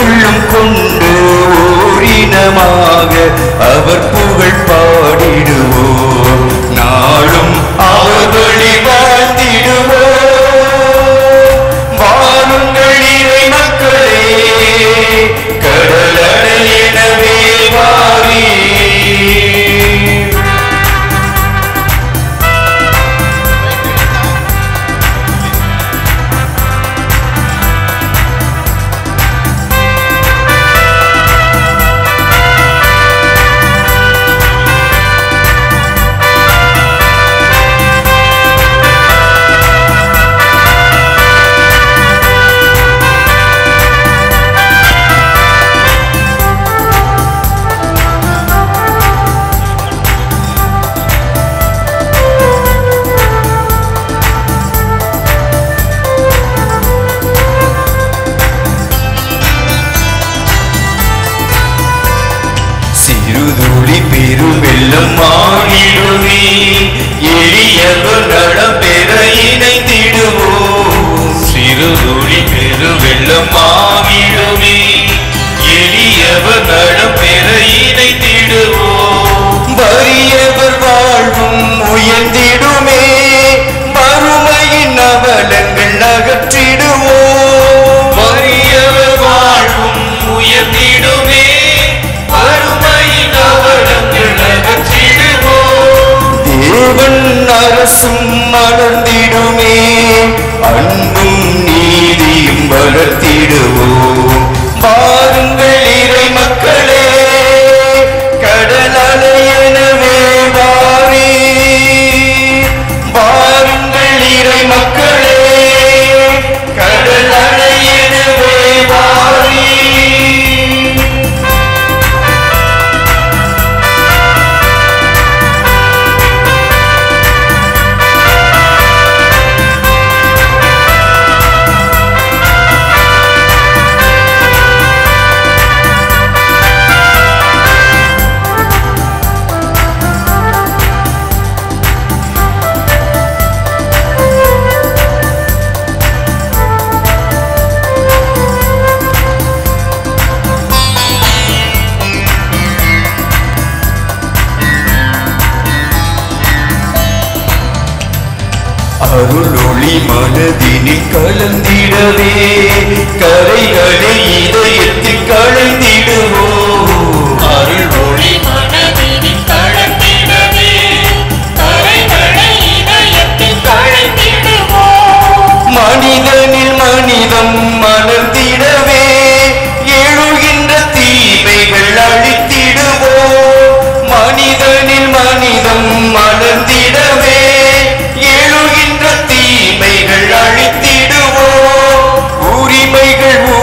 உள்ளம் கொண்டு ஓரினமாக அவர் புகழ் பாடிடுவோம் நாளும் அவர் வழி வாழ்ந்திடுவோம் வாருங்கள் இறை மக்களே கடலடை எனவே வாரி சிறுதுளி பெருவெள்ளம் மாறிடுமே எளியவர் நலம் பெற இணைந்திடுவோம் சிறுதுளி பெருவெள்ளம் மாறிடுமே எளியவர் நலம் பெற இணைந்திடுவோம் வறியவர் வாழ்வும் உயர்ந்திடுமே வறுமையின் அவலங்கள் அகற்றிடுவோம் வறியவர் வாழ்வும் உயர்ந்திடுமே வறுமையின் அவலங்கள் அகற்றிடுவோம் தேவன் அரசும் மலர்ந்திடுமே அன்பும் நீதியும் வளர்த்திடுவோம் வாருங்கள் இறை மக்களே கடலலை எனவே வாரி வாருங்கள் இறை மக்களே கடலலை எனவே வாரி அருளொளி மனதினில் கலந்திடவே கரைகளை இதயத்தில் களைந்திடுவோம் அருளொளி மனதினில் கலந்திடவே, கரைகளை இதயத்தில் களைந்திடுவோம். மனிதனில் மனிதம் மலர்ந்திடவே எழுகின்ற தீமைகள் அழித்திடுவோம் மனிதனில் மனிதம் மலர்ந்திடவே எழுகின்ற தீமைகள் அழித்திடுவோம் உரிமைகள்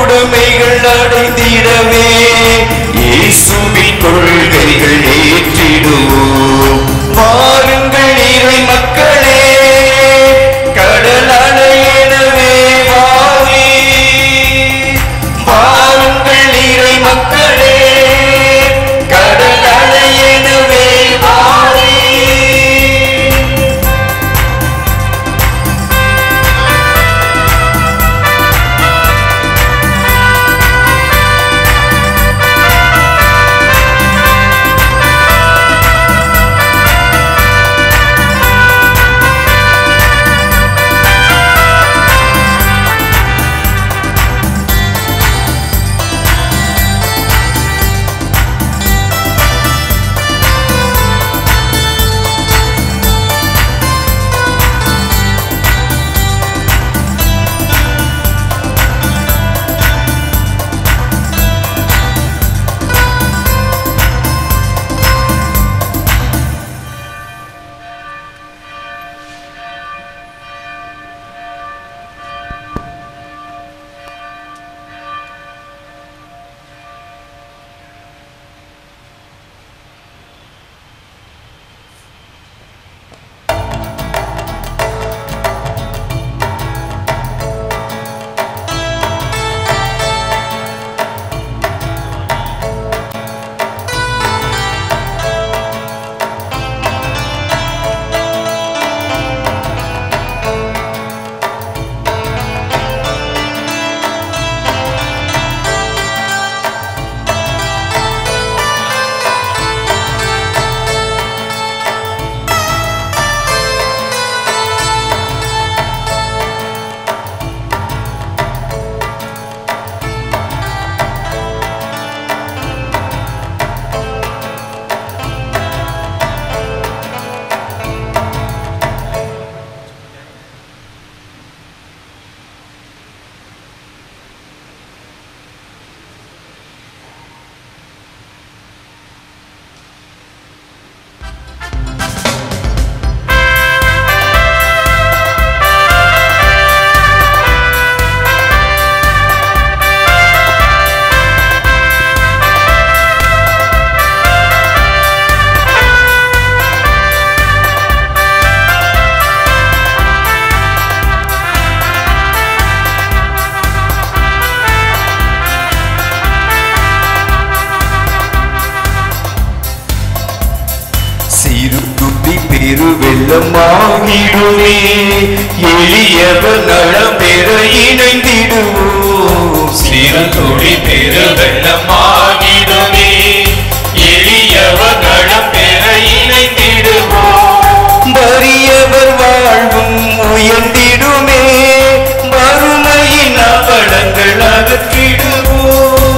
வெள்ளமாகிடுமே எளியவர் நலம் பெற இணைந்திடுவோம் சிறு துளி பெரு வெள்ளமாகிடுமே எளியவர் நலம் பெற இணைந்திடுவோம் வறியவர் வாழ்வும் உயர்ந்திடுமே வறுமையின் அவலங்கள் அகற்றிடுவோம்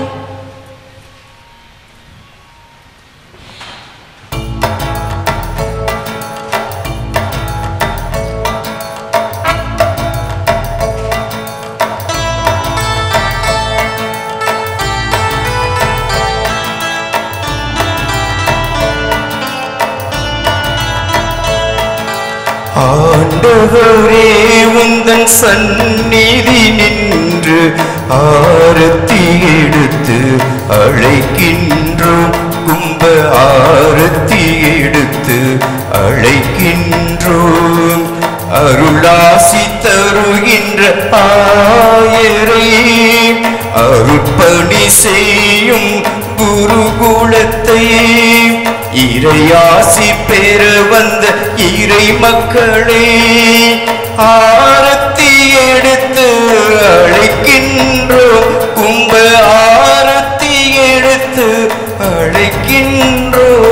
ஆண்டவரே உந்தன் சந்நிதி நின்று ஆரத்தி எடுத்து அழைக்கின்றோம் கும்ப ஆரத்தி எடுத்து அழைக்கின்றோம் அருளாசி தருகின்ற ஆயரை அருட்பணி செய்யும் குருகுலத்தை இறையாசி பெற வந்த இறை மக்களே ஆரத்தி எடுத்து அழைக்கின்றோம் கும்ப ஆரத்தி எடுத்து அழைக்கின்றோம்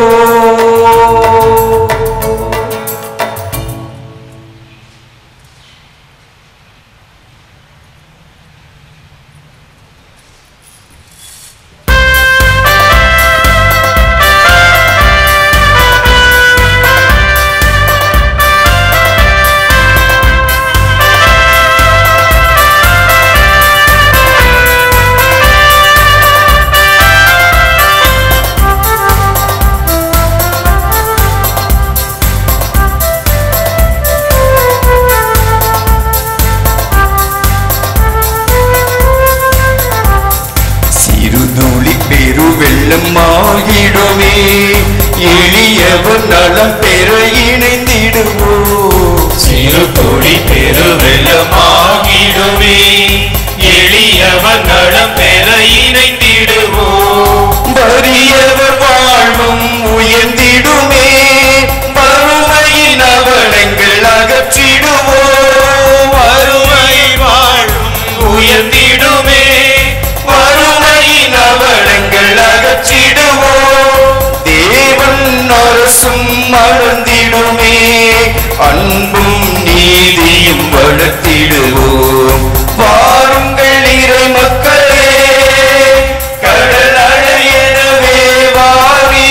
சிறுதுளி பெரு வெள்ளமாகிடுமே எளியவர் நலம் பெற இணைந்திடுவோம் சிறு துளி பெரு வெள்ளமாகிடுமே எளியவர் நலம் பெற இணைந்திடுவோம் வறியவர் வாழ்வும் உயர்ந்திடுமே வறுமையின் அவலங்கள் அகற்றிடுவோம் வறுமை வாழும் உயர்ந்திடுமே வறுமையின் அவலங்கள் அகற்றிடுவோம் தேவன் அரசும் மறந்திடுமே அன்பும் நீதியும் வளர்த்திடுவோம் வாருங்கள் இறை மக்களே கடல் அழையவே வாரி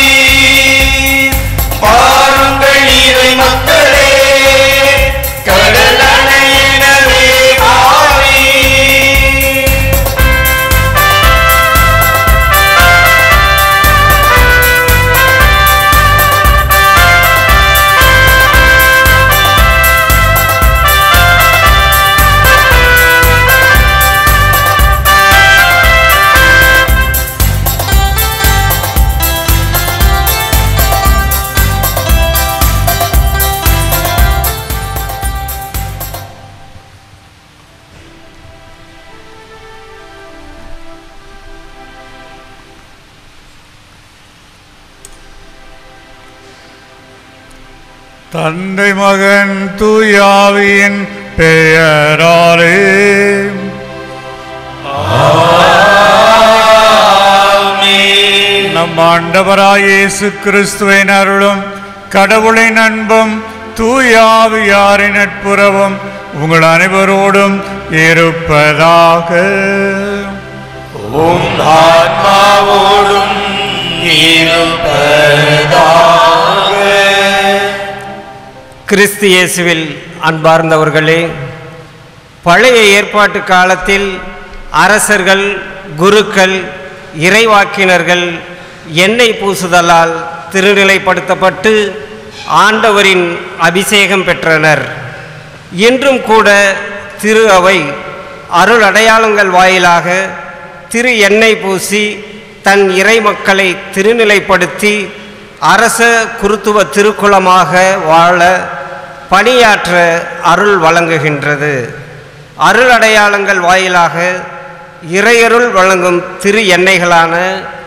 வாருங்கள் இறை மக்களே கடல் அணையவே வாரி தந்தை மகன் தூயாவியின் பெயராலே நம் ஆண்டவராய் இயேசு கிறிஸ்துவின் அருளும் கடவுளின் அன்பும் தூயாவியாரின் நட்புறவும் உங்கள் அனைவரோடும் இருப்பதாக உம் ஆத்மாவோடும் இருப்பதாக கிறிஸ்து இயேசுவில் அன்பார்ந்தவர்களே பழைய ஏற்பாட்டு காலத்தில் அரசர்கள் குருக்கள் இறைவாக்கினர்கள் எண்ணெய் பூசுதலால் திருநிலைப்படுத்தப்பட்டு ஆண்டவரின் அபிஷேகம் பெற்றனர் இன்றும் கூட திரு அவை அருள் அடையாளங்கள் வாயிலாக திரு எண்ணெய் பூசி தன் இறை மக்களை திருநிலைப்படுத்தி அரச குருத்துவ திருக்குலமாக வாழ பணியாற்ற அருள் வழங்குகின்றது அருள் அடையாளங்கள் வாயிலாக இறையருள் வழங்கும் திரு எண்ணெய்களான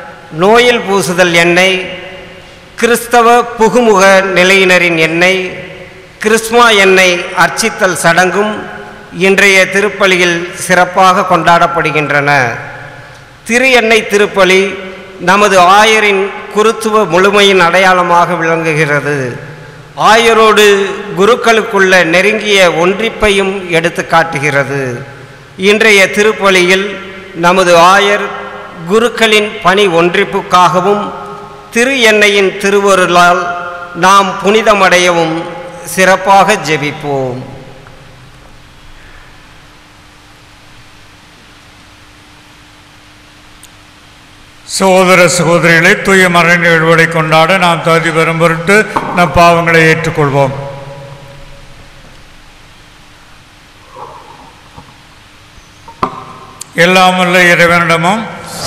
நோயில் பூசுதல் எண்ணெய் கிறிஸ்தவ புகுமுக நிலையினரின் எண்ணெய் கிறிஸ்மா எண்ணெய் அர்ச்சித்தல் சடங்கும் இன்றைய திருப்பலியில் சிறப்பாக கொண்டாடப்படுகின்றன திரு எண்ணெய் திருப்பலி நமது ஆயரின் குருத்துவ முழுமையின் அடையாளமாக விளங்குகிறது ஆயரோடு குருக்களுக்குள்ள நெருங்கிய ஒன்றிப்பையும் எடுத்து காட்டுகிறது இன்றைய திருப்பலியில் நமது ஆயர் குருக்களின் பணி ஒன்றிப்புக்காகவும் திரு எண்ணெயின் திருவருளால் நாம் புனிதமடையவும் சிறப்பாக ஜெபிப்போம் சகோதர சகோதரிகளை தூய மறை நிகழ்வுகளை கொண்டாட நாம் தகுதி பெறும் பொருட்டு நம் பாவங்களை ஏற்றுக்கொள்வோம் எல்லாம் வல்ல இறைவனிடமும்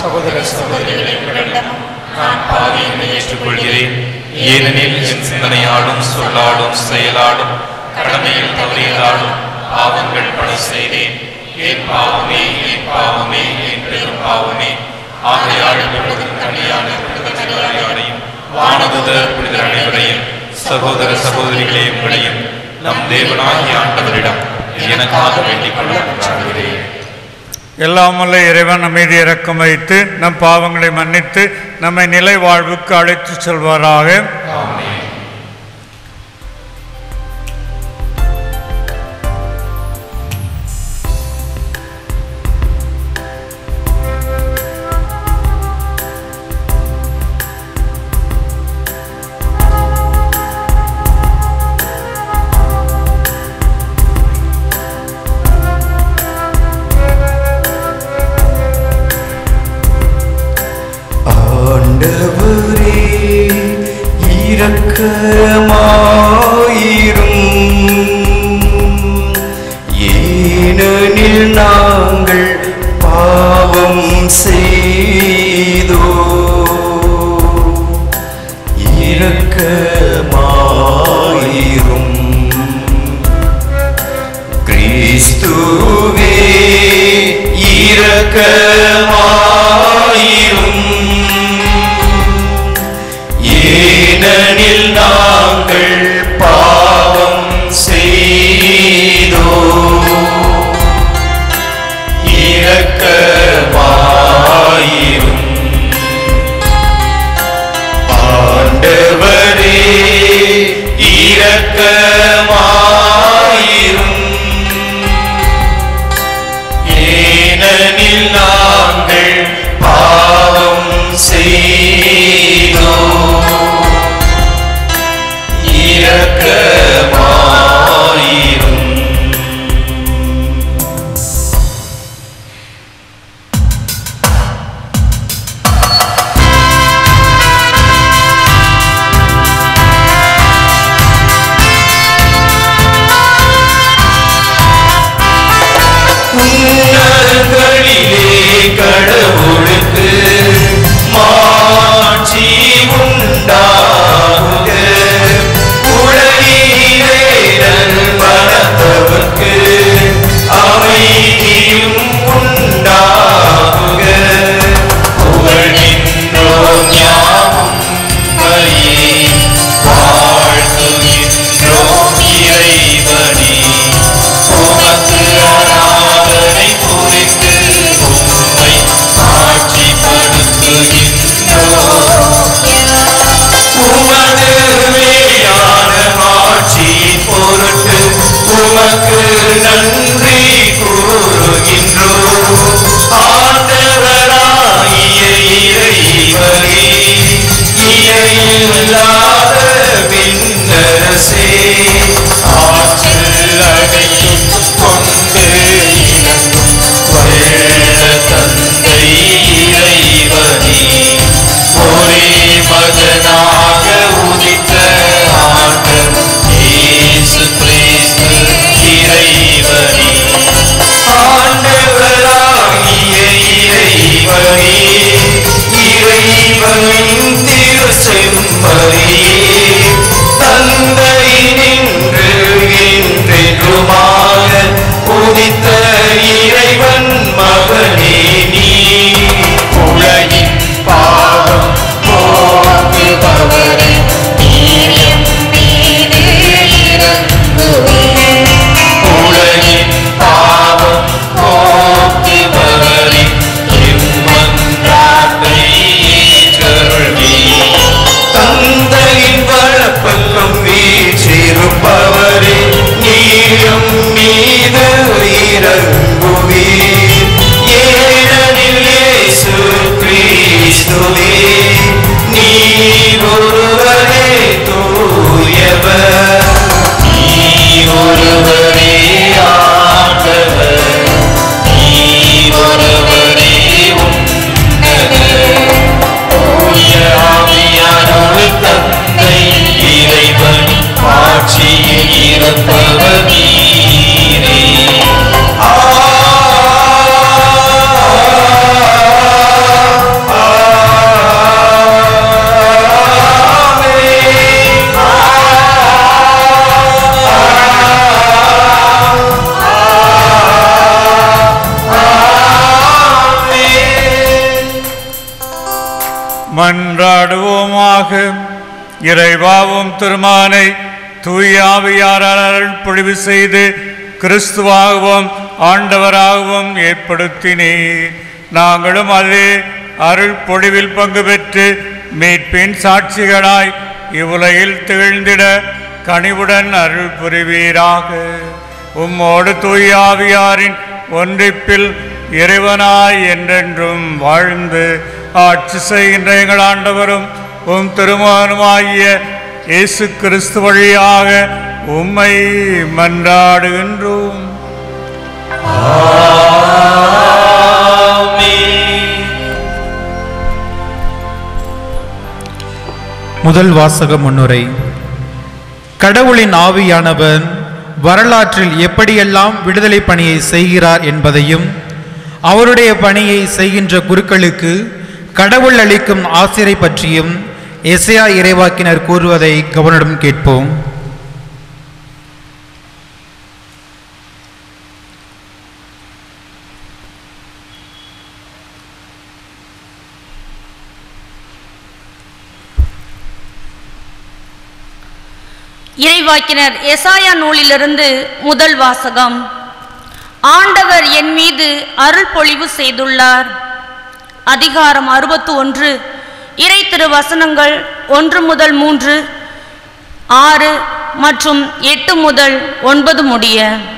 நான் பாவியனை ஏற்றுக்கொள்கிறேன் ஏனெனில் என் சிந்தனையாலும் சொல்லாலும் செயலாலும் கடமையில் தவறியதாலும் பாவங்கள் பல செய்தேன் என் பாவமே என் பாவமே என் பெரும் பாவமே ஆகையால் எப்பொழுதும் தனியான புனிதரையும் வானதுதர் புனிதர் அனைவரையும் சகோதர சகோதரிகளே உங்களையும் நம் தேவனாகிய ஆண்டவரிடம் எனக்காக வேண்டிக் கொள்ள நன்றாகிறேன் எல்லாம் வல்ல இறைவன் நம்மீது இரக்கம் வைத்து நம் பாவங்களை மன்னித்து நம்மை நிலை வாழ்வுக்கு அழைத்துச் செல்வாராக ஆண்டவரே இரக்கமாயிரும் ஏனெனில் நாங்கள் பாவம் செய்தோ இரக்கமாயிரும் கிறிஸ்துவே இரக்கமாயிரும் ஏனெனில் நாங்கள் பாவம் செய்தோ இரக்கமாயிரும் ஆண்டவரே இரக்கமாயிரும் ஏனெனில் நாங்கள் மன்றாடுவோமாக இறைவாவும் திருமானை தூயாவியாரால் பொழிவு செய்து கிறிஸ்துவாகவும் ஆண்டவராகவும் ஏற்படுத்தினீர் நாங்களும் அதே அருள் பொழிவில் பங்கு பெற்று மீட்பின் சாட்சிகளாய் இவ்வுலகில் திகழ்ந்திட கனிவுடன் அருள் புரிவீராக உம்மோடு தூயாவியாரின் ஒன்றிப்பில் இறைவனாய் என்றென்றும் வாழ்ந்து ஆட்சி செய்கின்ற எங்கள் ஆண்டவரும் உம் திருமானுமாகிய இயேசு கிறிஸ்து வழியாக உம்மை மன்றாடுகின்றோம் முதல் வாசக முன்னுரை கடவுளின் ஆவியானவர் வரலாற்றில் எப்படியெல்லாம் விடுதலை பணியை செய்கிறார் என்பதையும் அவருடைய பணியை செய்கின்ற குருக்களுக்கு கடவுள் அளிக்கும் ஆசிரை பற்றியும் எசையா இறைவாக்கினர் கூறுவதை கவனம் கேட்போம் இறைவாக்கினர் எசாயா நூலிலிருந்து முதல் வாசகம் ஆண்டவர் என் மீது அருள் பொழிவு செய்துள்ளார் அதிகாரம் அறுபத்து ஒன்று இறை திருவசனங்கள் ஒன்று முதல் மூன்று ஆறு மற்றும் எட்டு முதல் ஒன்பது முடிய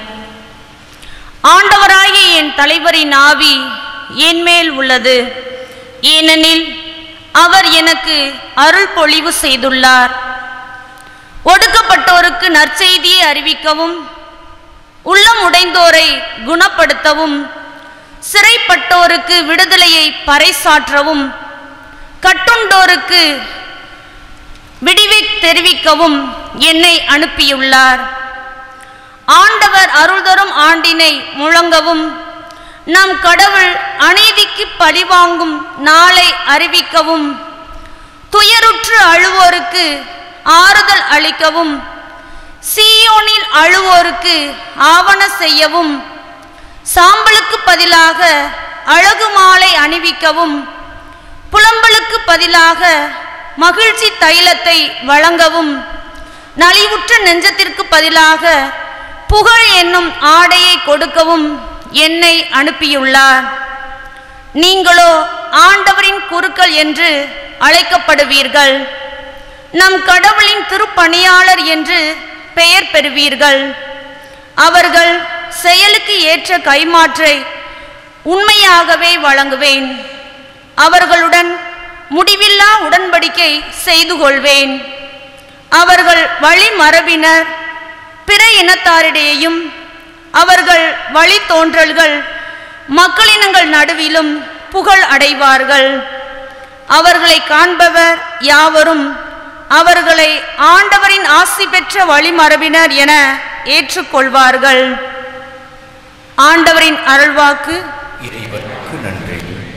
ஆண்டவராகிய என் தலைவரின் ஆவி என் மேல் உள்ளது ஏனெனில் அவர் எனக்கு அருள் பொழிவு செய்துள்ளார் ஒடுக்கப்பட்டோருக்கு நற்செய்தியை அறிவிக்கவும் உள்ளம் உடைந்தோரை குணப்படுத்தவும் சிறைப்பட்டோருக்கு விடுதலையை பறைசாற்றவும் கட்டுண்டோருக்கு விடிவை தெரிவிக்கவும் என்னை அனுப்பியுள்ளார் ஆண்டவர் அருள்தரும் ஆண்டினை முழங்கவும் நம் கடவுள் அநீதிக்கு பழிவாங்கும் நாளை அறிவிக்கவும் துயருற்று அழுவோருக்கு ஆறுதல் அளிக்கவும் சீயோனில் அழுவோருக்கு ஆவண செய்யவும் சாம்பலுக்கு பதிலாக அழகு மாலை அணிவிக்கவும் புலம்பலுக்கு பதிலாக மகிழ்ச்சி தைலத்தை வழங்கவும் நலிவுற்ற நெஞ்சத்திற்கு பதிலாக புகழ் என்னும் ஆடையை கொடுக்கவும் என்னை அனுப்பியுள்ளார் நீங்களோ ஆண்டவரின் குருக்கள் என்று அழைக்கப்படுவீர்கள் நம் கடவுளின் திருப்பணியாளர் என்று பெயர் பெறுவீர்கள் அவர்கள் செயலுக்கு ஏற்ற கைமாற்றை உண்மையாகவே வழங்குவேன் அவர்களுடன் முடிவில்லா உடன்படிக்கை செய்து கொள்வேன் அவர்கள் வழிமரபினர் பிற இனத்தாரிடையேயும் அவர்கள் வழித்தோன்றல்கள் மக்களினங்கள் நடுவிலும் புகழ் அடைவார்கள் அவர்களை காண்பவர் யாவரும் அவர்களை ஆண்டவரின் ஆசி பெற்ற வழிமரபினர் என ஏற்றுக்கொள்வார்கள் ஆண்டவரின் அருள்வாக்கு இறைவனுக்கு நன்றி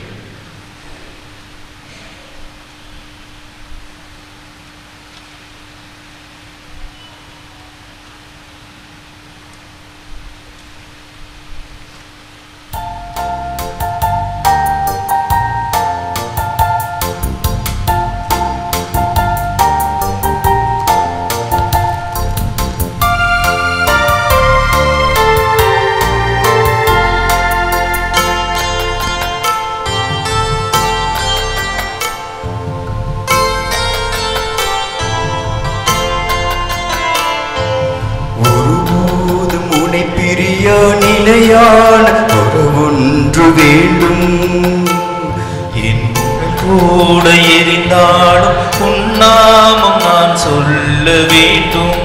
ஒருபோதும் உனை பிரியா நிலையான ஒன்று வேண்டும் என் உடல் கூட எரிந்தாலும் உன்னாமம் நான் சொல்ல வேண்டும்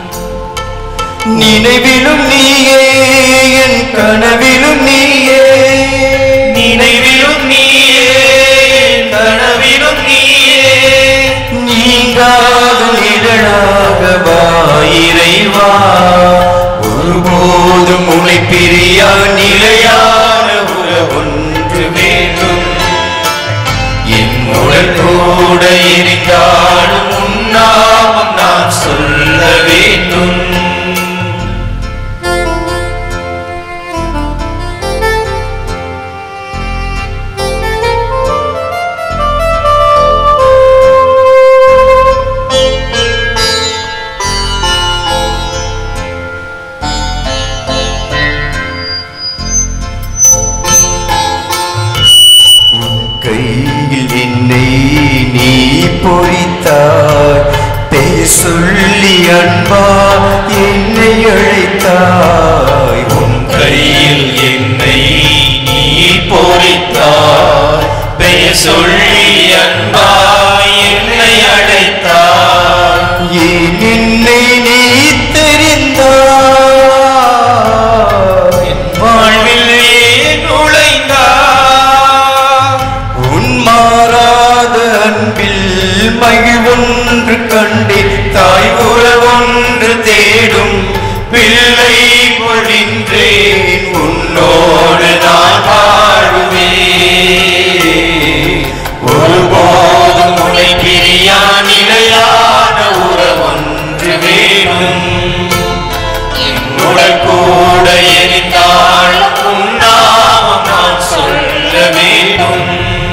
நினைவிலும் நீயே என் கனவிலும் நீயே நினைவிலும் நீயே கனவிலும் நீயே நீங்காத நிழலாக வா இறைவா ஒருபோதும் உனை பிரியா நிலையான உறவொன்று வேண்டும் என் உடல் கூட எரிந்தாலும் உன்னாமம் நான் சொல்ல வேண்டும் பெயர் சொல்லி அன்பாய் என்னை அழைத்தார் ஏன் என்னை நீ தெரிந்தாய் வாழ்வில் ஏன் நுழைந்தார் உன் மாறாத அன்பில் மகிழ்வொன்று கண்டே தாய் உறவொன்று தேடும் பிள்ளை பொழின்றேன் உன்னோடு நான் வாழுவேன் ஒருபோதும் உனை பிரியா நிலையான உறவொன்று வேணும் என்னுடன் கூட எரிந்தால் உன்னாமம் நான் சொல்ல வேண்டும்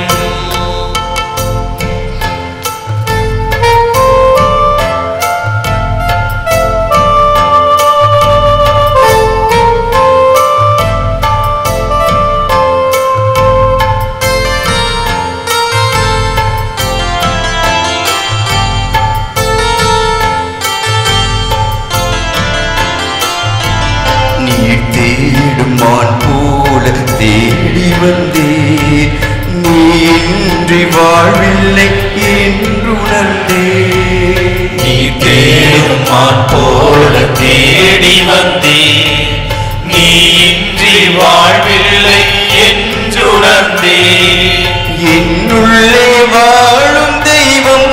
நீ தேடும் மான் போல தேடி வந்தேன் நீ இன்றி வாழ்வில்லை என்றுணர்ந்தேன் நீ தேடும் மான் போல தேடி வந்தேன் நீ இன்றி வாழ்வில்லை என்றுணர்ந்தேன் என்னுள்ளே வாழும் தெய்வம்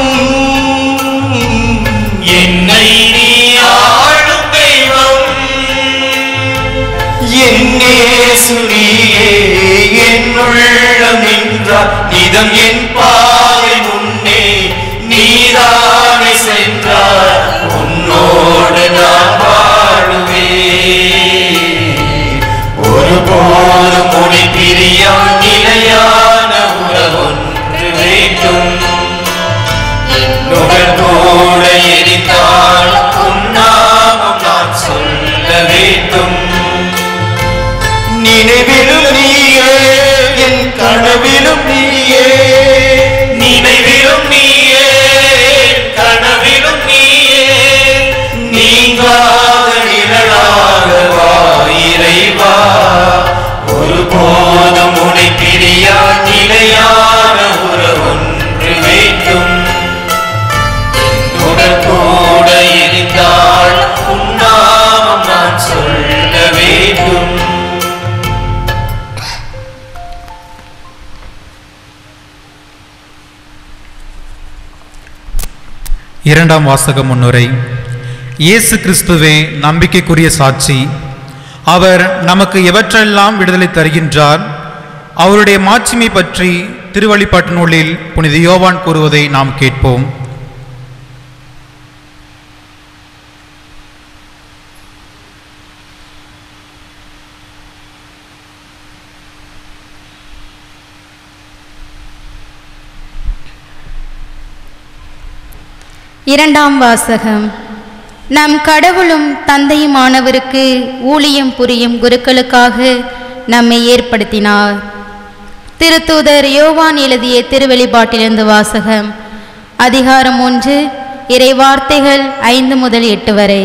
என்னை நீ ஆளும் தெய்வம் என்னே சுனியே என்னுள்ளம் நின்றார் நிதம் என் பாதை முன்னே நீதானே சென்றார் உன்னோடு நான் வாழுவேன் ஒருபோதும் உனை பிரியா நிலையான உறவொன்று வேண்டும் என்னுடன் கூட எரிந்தால் உன்னாமம் நான் சொல்ல வேண்டும் நினைவிலும் நீயே என் கனவிலும் நீயே நினைவிலும் நீயே கனவிலும் நீயே நீங்காத நிழலாக வா இறைவா ஒருபோதும் உனை பிரியா நிலையான உறவொன்று வேண்டும் என்னுடன் கூட இருந்தால் உன்னாமம் நான் சொல்ல வேண்டும் இரண்டாம் வாசக முன்னுரை இயேசு கிறிஸ்துவே நம்பிக்கைக்குரிய சாட்சி அவர் நமக்கு எவற்றெல்லாம் விடுதலை தருகின்றார் அவருடைய மாட்சிமை பற்றி திருவழிப்பாட்டு நூலில் புனித யோவான் கூறுவதை நாம் கேட்போம் இரண்டாம் வாசகம் நம் கடவுளும் தந்தையுமானவருக்கு ஊழியம் புரியும் குருக்களுக்காக நம்மை ஏற்படுத்தினார் திருத்தூதர் யோவான் எழுதிய திருவெளிப்பாட்டிலிருந்து வாசகம் அதிகாரம் ஒன்று இறை வார்த்தைகள் ஐந்து முதல் எட்டு வரை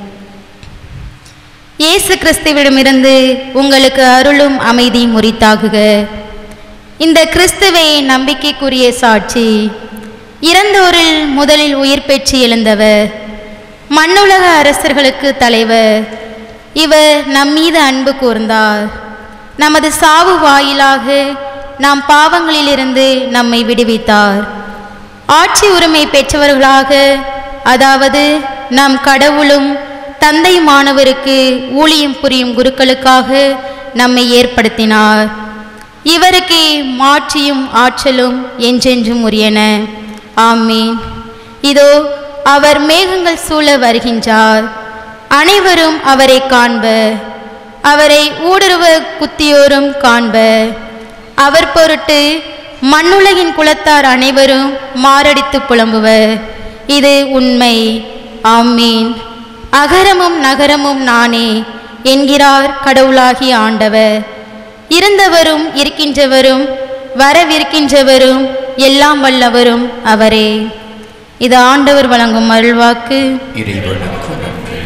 இயேசு கிறிஸ்துவிடமிருந்து உங்களுக்கு அருளும் அமைதியும் உரித்தாகுக இந்த கிறிஸ்துவே நம்பிக்கைக்குரிய சாட்சி இறந்தோரில் முதலில் உயிர் பெற்று எழுந்தவர் மண்ணுலக அரசர்களுக்கு தலைவர் இவர் நம்மீது அன்பு கூர்ந்தார் நமது சாவு வாயிலாக நாம் பாவங்களிலிருந்து நம்மை விடுவித்தார் ஆட்சி உரிமை பெற்றவர்களாக அதாவது நம் கடவுளும் தந்தையுமானவருக்கு ஊழியம் புரியும் குருக்களுக்காக நம்மை ஏற்படுத்தினார் இவருக்கே மாட்சியும் ஆற்றலும் என்றென்றும் உரியன ஆமீன் இதோ அவர் மேகங்கள் சூழ வருகின்றார் அனைவரும் அவரை காண்பர் அவரை ஊடுருவ குத்தியோரும் காண்பர் அவர் பொருட்டு மண்ணுலகின் குலத்தார் அனைவரும் மாரடித்து புலம்புவர் இது உண்மை ஆமீன் அகரமும் நகரமும் நானே என்கிறார் கடவுளாகிய ஆண்டவர் இருந்தவரும் இருக்கின்றவரும் வரவிருக்கின்றவரும் எல்லாம் வல்லவரும் அவரே இது ஆண்டவர் வழங்கும் அருள்வாக்கு இறைவனுக்கு நன்றி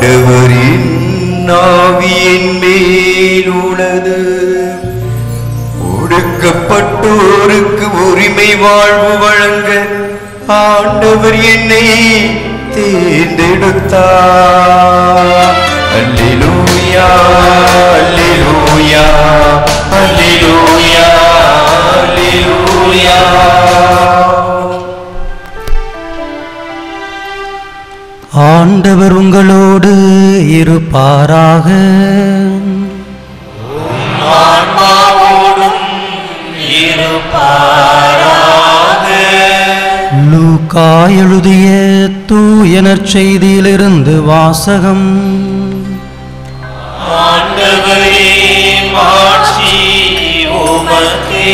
ஆண்டவரின் நாவியின் மேல் உள்ளது ஒடுக்கப்பட்டோருக்கு உரிமை வாழ்வு வழங்க ஆண்டவர் என்னை தேர்ந்தெடுத்தார் அல்லேலூயா அல்லேலூயா அல்லேலூயா அல்லேலூயா ஆண்டவர் உங்களோடு இருப்பாராக ஆன்மாவோடும் இருப்பாராக லூக்கா எழுதிய தூயனற் செய்தியிலிருந்து வாசகம் ஆண்டவரே மாட்சி உமக்கே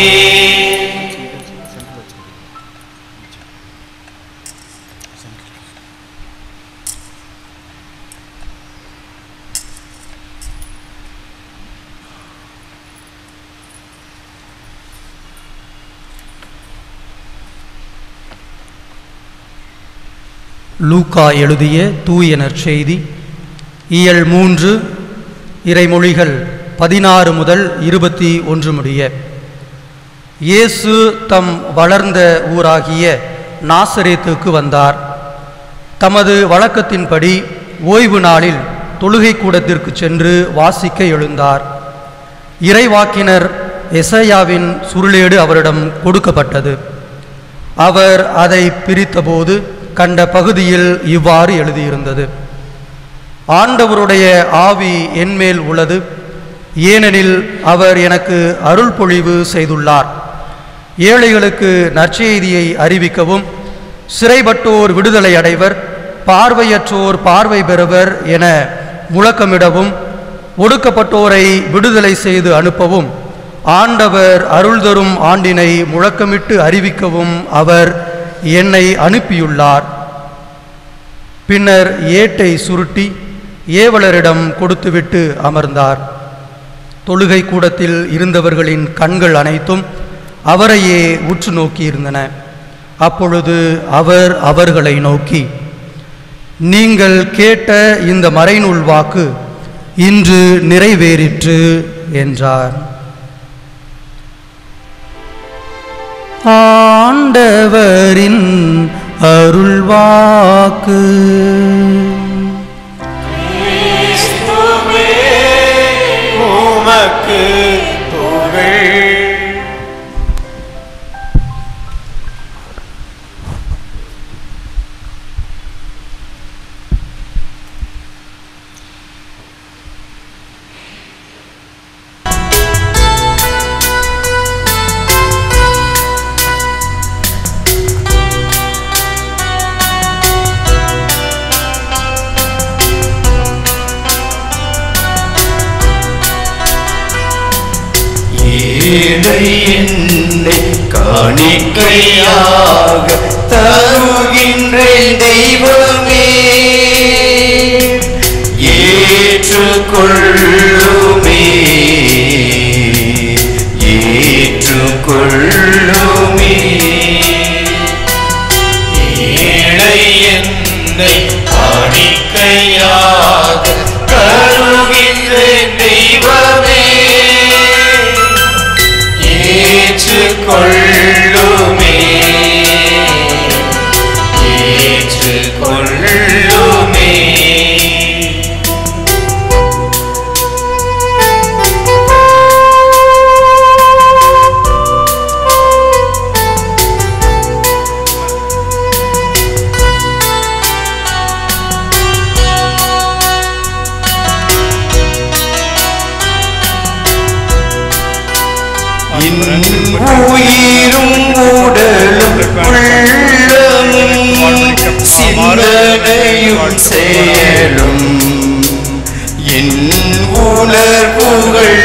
லூக்கா எழுதிய தூயனற் செய்தி இயல் மூன்று இறைமொழிகள் பதினாறு முதல் இருபத்தி ஒன்று முடிய இயேசு தம் வளர்ந்த ஊராகிய நாசரேத்துக்கு வந்தார் தமது வழக்கத்தின்படி ஓய்வு நாளில் தொழுகை கூடத்திற்கு சென்று வாசிக்க எழுந்தார் இறைவாக்கினர் எசையாவின் சுருளேடு அவரிடம் கொடுக்கப்பட்டது அவர் அதை பிரித்தபோது கண்ட பகுதியில் இவ்வாறு எழுதியிருந்தது ஆண்டவருடைய ஆவி என்மேல் உள்ளது ஏனெனில் அவர் எனக்கு அருள் பொழிவு செய்துள்ளார் ஏழைகளுக்கு நற்செய்தியை அறிவிக்கவும் சிறைப்பட்டோர் விடுதலை அடைவர் பார்வையற்றோர் பார்வை பெறுவர் என முழக்கமிடவும் ஒடுக்கப்பட்டோரை விடுதலை செய்து அனுப்பவும் ஆண்டவர் அருள் தரும் ஆண்டினை முழக்கமிட்டு அறிவிக்கவும் அவர் என்னை அனுப்பியுள்ளார் பின்னர் ஏட்டை சுருட்டி ஏவலரிடம் கொடுத்துவிட்டு அமர்ந்தார் தொழுகை கூடத்தில் இருந்தவர்களின் கண்கள் அனைத்தும் அவரையே உற்று நோக்கியிருந்தன அப்பொழுது அவர் அவர்களை நோக்கி நீங்கள் கேட்ட இந்த மறைநூல் வாக்கு இன்று நிறைவேறிற்று என்றார் ஆண்டவரின் அருள்வாக்கு கிறிஸ்துவே உமக்கு புகழ் ஏழை என்னை காணிக்கையாக தருகின்றேன் தெய்வமே ஏற்றுக்கொள்ளுமே ஏற்றுக்கொள்ளுமே ஏழை என்னை காணிக்கையாக கருகின்றேன் தெய்வமே ஏற்றுக்கொள்ளுமே ஏற்றுக்கொள்ளுமே உயிரும் உடலும் உள்ளமும் சிந்தனையும் செயலும் என் உணர்வுகள்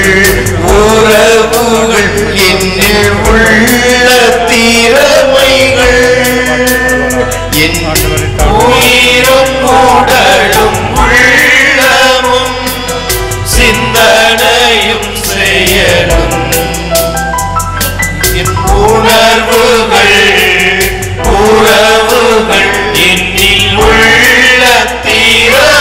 உறவுகள் என்னில் உள்ள திறமைகள் என் உயிரும் உடலும் உள்ளமும் சிந்தனையும் செயலும் என் உணர்வுகள் உறவுகள் என்னில் உள்ள தீர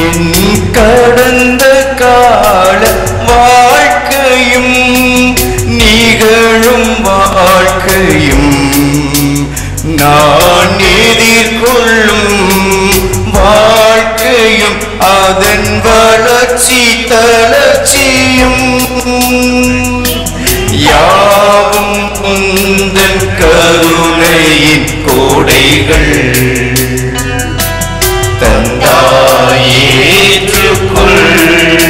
என் கடந்த கால வாழ்க்கையும் நிகழும் வாழ்க்கையும் நான் எதிர்கொள்ளும் வாழ்க்கையும் அதன் வளர்ச்சி தளர்ச்சியும் யாவும் குந்தன் கருணையின் கோடைகள் தந்தாயேற்றுக்கொள்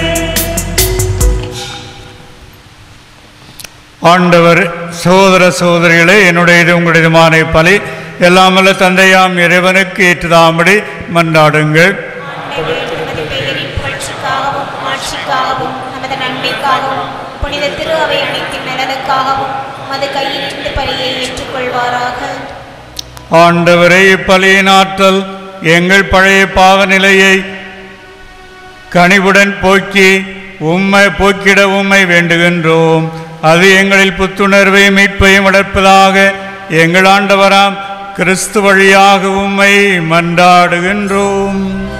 ஆண்டவர் சகோதர சகோதரிகளே என்னுடைய இது உங்களுடையதுமான பலி எல்லாமல்ல தந்தையாம் இறைவனுக்கு ஏற்றுதாம்படி மன்றாடுங்கள் ஆண்டவரே, உமது பெயரின் புகழ்ச்சிக்காகவும் ஆட்சிக்காகவும் நமது நன்மைக்காகவும் புனித திரு அவை அனைத்தின் நலனுக்காகவும் உமது கையிலிருந்து பலியை ஏற்றுக்கொள்வாராக ஆண்டவரே இப்பலியின் ஆற்றல் எங்கள் பழைய பாவ நிலையை கனிவுடன் போக்கி உம்மை போக்கிட உம்மை வேண்டுகின்றோம் அது எங்களில் புத்துணர்வை மீட்பையும் வளர்ப்பதாக எங்கள் ஆண்டவராம் கிறிஸ்து வழியாக உம்மை மன்றாடுகின்றோம்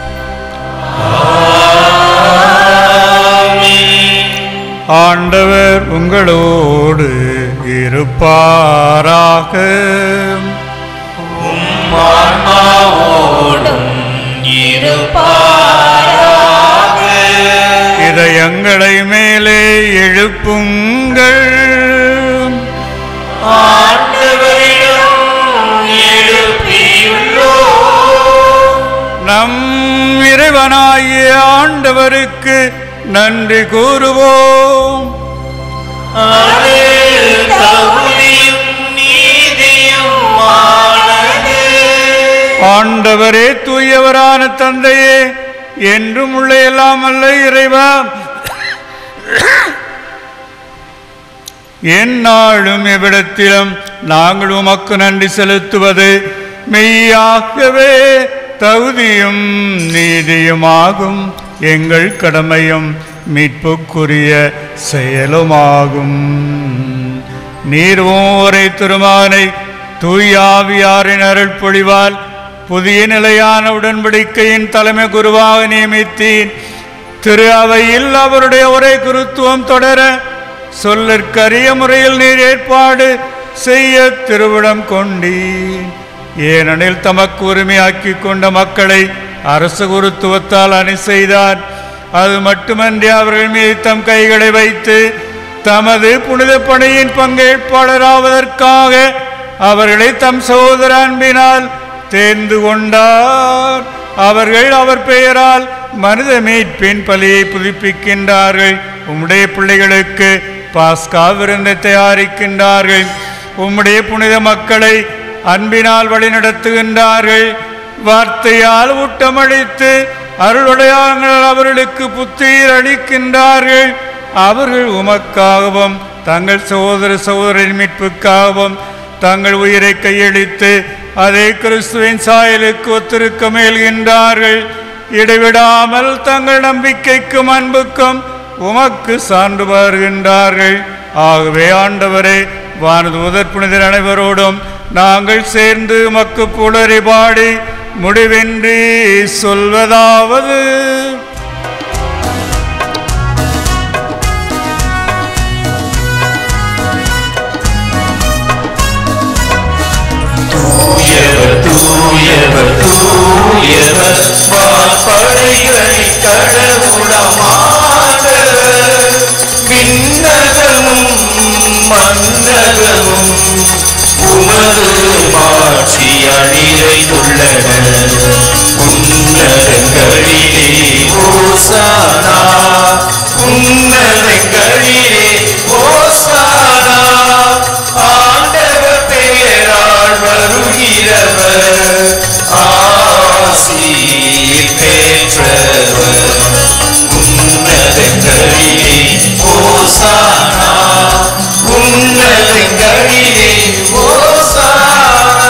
ஆண்டவர் உங்களோடு இருப்பாராக ஆன்மாவோடும் இருப்பாராக இதயங்களை மேலே எழுப்புங்கள் ஆண்டவரிடம் எழுப்பியுள்ளோம் நம் இறைவனாகிய ஆண்டவருக்கு நன்றி கூறுவோம் அது தகுதியும் நீதியுமானது ஆண்டவரே தூயவரான தந்தையே என்றும் உள்ள எல்லாம் அல்ல இறைவா எந்நாளும் எவ்விடத்திலும் நாங்கள் உமக்கு நன்றி செலுத்துவது மெய்யாகவே தகுதியும் நீதியுமாகும் எங்கள் கடமையும் மீட்புக்குரிய செயலுமாகும் நீர் ஓரை திருமானை தூயாவியாரின் அருள் பொழிவால் புதிய நிலையான உடன்படிக்கையின் தலைமை குருவாக நியமித்தீன் திரு அவையில் அவருடைய ஒரே குருத்துவம் தொடர சொல்லிற்கரிய முறையில் நீர் ஏற்பாடு செய்ய திருவிடம் கொண்டீர் ஏனெனில் தமக்கு உரிமையாக்கி கொண்ட மக்களை அரசு குருத்துவத்தால் அணி செய்தார் அது மட்டுமன்றி அவர்கள் மீது தம் கைகளை வைத்து தமது புனித பணியின் பங்கேற்பாளராவதற்காக அவர்களை தம் சகோதர அன்பினால் தேர்ந்து கொண்டார் அவர்கள் அவர் பெயரால் மனித மீட்பின் பலியை புதுப்பிக்கின்றார்கள் உம்முடைய பிள்ளைகளுக்கு பாஸ்கா விருந்தை தயாரிக்கின்றார்கள் உம்முடைய புனித மக்களை அன்பினால் வழிநடத்துகின்றார்கள் வார்த்தையால் ஊட்டமளித்து அருளுடையாங்கள் அவர்களுக்கு புத்துயிர் அளிக்கின்றார்கள் அவர்கள் உமக்காகவும் தங்கள் சகோதர சகோதரின் மீட்புக்காகவும் தங்கள் உயிரை கையளித்து அதே கிறிஸ்துவின் சாயலுக்கு ஒத்திருக்க முயல்கின்றார்கள் இடைவிடாமல் தங்கள் நம்பிக்கைக்கும் அன்புக்கும் உமக்கு சான்று வருகின்றார்கள் ஆகவே ஆண்டவரே வானதூதர் புனிதர் அனைவரோடும் நாங்கள் சேர்ந்து உமக்கு புலரி பாடி முடிவின்றி சொல்வதாவது தூயவர் தூயவர் தூயவர் வான்படைகளின் கடவுளமானவர் விண்ணகமும் மன்னகமும் உமது மாட்சி அணிரைந்துள்ளன உன்னதங்களிலே ஓசானா உன்னதங்களிலே ஓசானா ஆண்டவர் பெயரால் வருகிறவர் ஆசீர் பெற்றவர் உன்னதங்களிலே ஓசானா உன்னதங்களிலே ஓசானா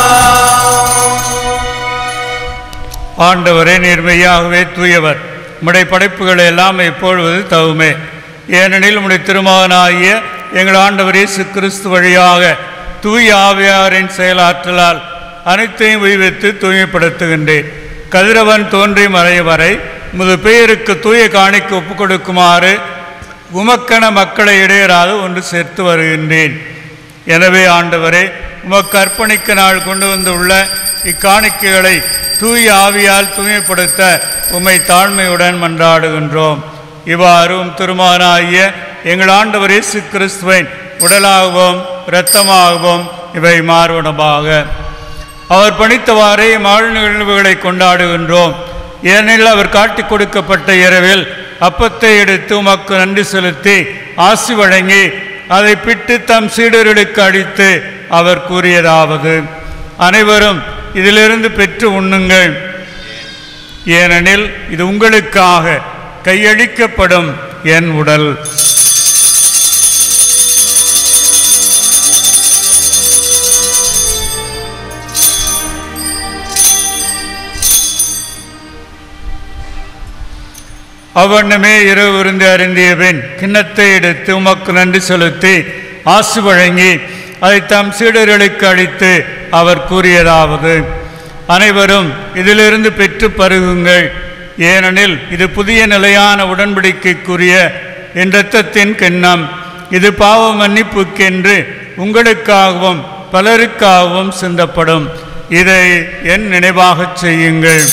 ஆண்டவரே நேர்மையாகவே தூயவர் உம்முடைய படைப்புகளை எல்லாம் இப்பொழுது தவுமே ஏனெனில் உம்முடைய திருமகனாகிய எங்கள் ஆண்டவர் இயேசு கிறிஸ்து வழியாக தூய ஆவியாரின் செயலாற்றலால் அனைத்தையும் உய்வித்து தூய்மைப்படுத்துகின்றேன் கதிரவன் தோன்றி மறையும் வரை உமது பெயருக்கு தூய காணிக்கு ஒப்புக் கொடுக்குமாறு உமக்கென மக்களை இடையராது ஒன்று சேர்த்து வருகின்றேன் எனவே ஆண்டவரே உமக்கு அர்ப்பணிக்க நாள் கொண்டு வந்துள்ள இக்காணிக்கைகளை தூய ஆவியால் தூய்மைப்படுத்த உம்மை தாழ்மையுடன் மன்றாடுகின்றோம் இவ்வாறு உம் திருமானாகிய எங்கள் ஆண்டவர் இயேசு கிறிஸ்துவின் உடலாகவும் இரத்தமாகவும் இவை மாறுவனமாக அவர் பணித்தவாறே மாழ் நிகழ்வுகளை கொண்டாடுகின்றோம் ஏனெனில் அவர் காட்டிக் கொடுக்கப்பட்ட இரவில் அப்பத்தை எடுத்து உமக்கு நன்றி செலுத்தி ஆசி வழங்கி அதை பிட்டு தம் சீடர்களுக்கு அடித்து அவர் கூறியதாவது அனைவரும் இதிலிருந்து பெற்று உண்ணுங்கள் ஏனெனில் இது உங்களுக்காக கையளிக்கப்படும் என் உடல் அவ்வண்ணமே இரவு விருந்து அருந்திய பின் கிண்ணத்தை எடுத்து உமக்கு நன்றி செலுத்தி ஆசு வழங்கி அதை தம் சீடர்களுக்கு அளித்து அவர் கூறியதாவது அனைவரும் இதிலிருந்து பெற்று பருகுங்கள் ஏனெனில் இது புதிய நிலையான உடன்படிக்கைக்குரிய என் இரத்தத்தின் கிண்ணம் இது பாவ மன்னிப்புக்கென்று உங்களுக்காகவும் பலருக்காகவும் சிந்தப்படும் இதை என் நினைவாகச் செய்யுங்கள்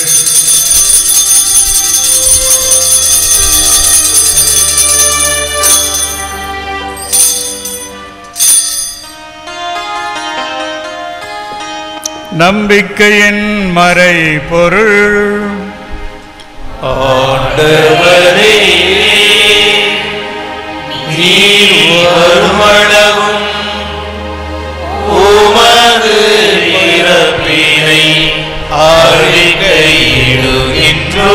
நம்பிக்கையின் மறை பொருள் ஆண்டவரே நீர் வருமளவும் உமது இறப்பினை அறிக்கையிடுகின்றோ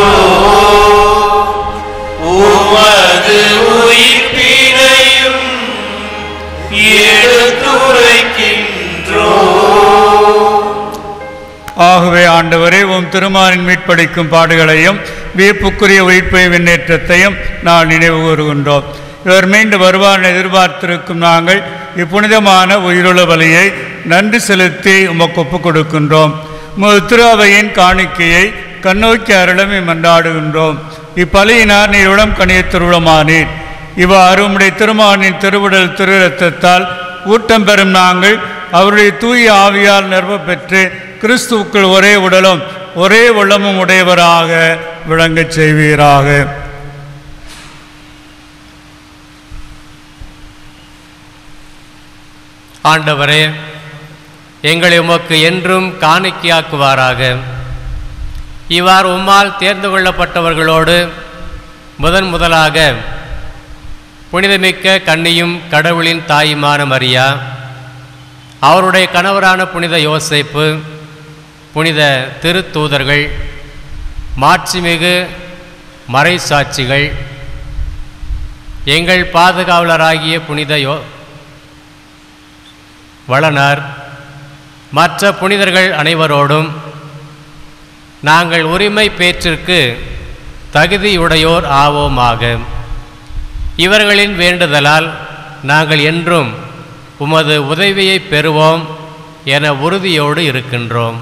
உமது உயிர்ப்பினையும் எடுத்துரைக்கின்றோ ஆகவே ஆண்டவரே உம் திருமாலின் மீட்பளிக்கும் பாடுகளையும் வியப்புக்குரிய உயிர்ப்பை விண்ணேற்றத்தையும் நான் நினைவு கூறுகின்றோம் இவர் மீண்டு வருவார் என எதிர்பார்த்திருக்கும் நாங்கள் இப்புனிதமான உயிருள்ள பலியை நன்றி செலுத்தி உமக்கு ஒப்புக் கொடுக்கின்றோம் உமது திரு அவையின் காணிக்கையை கண்ணோக்கி அருளமை மன்றாடுகின்றோம் இப்பலியினார் நீருடம் கணிய திருவிழமானீர் இவ்வாறு உம்முடைய திருமானின் திருவுடல் திரு ரத்தத்தால் ஊட்டம் பெறும் நாங்கள் அவருடைய தூய ஆவியால் நிறுவ பெற்று கிறிஸ்துவுக்குள் ஒரே உடலும் ஒரே உள்ளமும் உடையவராக விளங்கச் செய்வீராக ஆண்டவரே எங்களை உமக்கு என்றும் காணிக்கையாக்குவாராக இவ்வாறு உம்மால் தேர்ந்து கொள்ளப்பட்டவர்களோடு முதன் முதலாக புனிதமிக்க கன்னியும் கடவுளின் தாயுமான மரியா அவருடைய கணவரான புனித யோசேப்பு புனித திருத்தூதர்கள் மாட்சிமிகு மறைசாட்சிகள் எங்கள் பாதுகாவலராகிய புனித யோ வளனார் மற்ற புனிதர்கள் அனைவரோடும் நாங்கள் உரிமை பேற்றிற்கு தகுதியுடையோர் ஆவோமாக இவர்களின் வேண்டுதலால் நாங்கள் என்றும் உமது உதவியை பெறுவோம் என உறுதியோடு இருக்கின்றோம்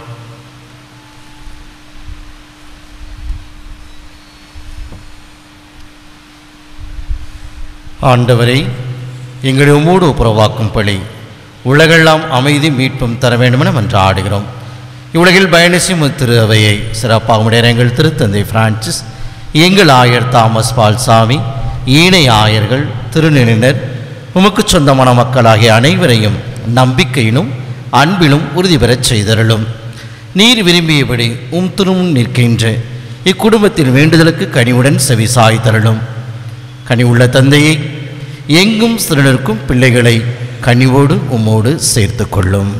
ஆண்டவரை எங்களை உம்மோடு ஒப்புரவாக்கும் பழி உலகெல்லாம் அமைதி மீட்பும் தர வேண்டுமென மன்றாடுகிறோம் இவ்வுலகில் பயணிசும் திரு அவையை சிறப்பாக உடைய எங்கள் திருத்தந்தை பிரான்சிஸ் எங்கள் ஆயர் தாமஸ் பால்சாமி ஈனை ஆயர்கள் திருநிலையினர் உமக்கு சொந்தமான மக்களாகிய அனைவரையும் நம்பிக்கையிலும் அன்பிலும் உறுதி பெறச் செய்தருளும் நீர் விரும்பியபடி உம் திருமுன் நிற்கின்ற இக்குடும்பத்தின் வேண்டுதலுக்கு கனிவுடன் செவி சாய்தருளும் கனிவுள்ள தந்தையை எங்கும் சிறுநருக்கும் பிள்ளைகளை கனிவோடு உம்மோடு சேர்த்து கொள்ளும்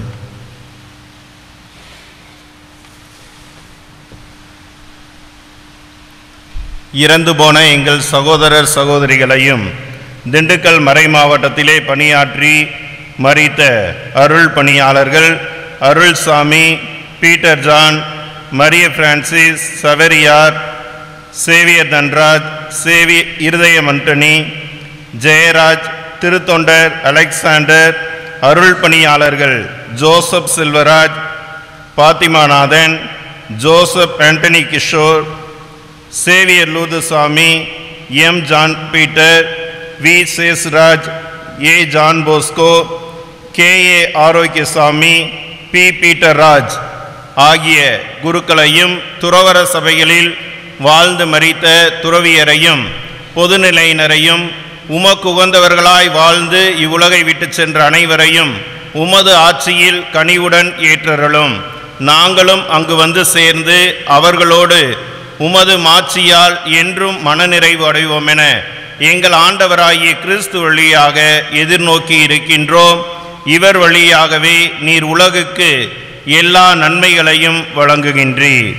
இறந்து போன எங்கள் சகோதரர் சகோதரிகளையும் திண்டுக்கல் மறை மாவட்டத்திலே பணியாற்றி மறித்த அருள் பணியாளர்கள் Arulsamy Peter John Maria Francis Savariyar Xavier Dhanraj Savi Irudhayam Antony Jeyaraj திருத்தொண்டர் அலெக்சாண்டர் அருள் பணியாளர்கள் Joseph Selvaraj Fathimanathan Joseph Antony Kishore Xavier Lourdusamy M John Peter V Chesraj A John Bosco K A Arockiasamy P Peter Raj ஆகிய குருக்களையும் துறவர சபைகளில் வாழ்ந்து மறித்த துறவியரையும் பொதுநிலையினரையும் உமக்கு உகந்தவர்களாய் வாழ்ந்து இவ்வுலகை விட்டு சென்ற அனைவரையும் உமது ஆட்சியில் கனிவுடன் ஏற்றருளும் நாங்களும் அங்கு வந்து சேர்ந்து அவர்களோடு உமது மாட்சியால் என்றும் மனநிறைவு அடைவோம் என எங்கள் ஆண்டவராகிய கிறிஸ்து வழியாக எதிர்நோக்கி இருக்கின்றோம் இவர் வழியாகவே நீர் உலகுக்கு எல்லா நன்மைகளையும் வழங்குகின்றீர்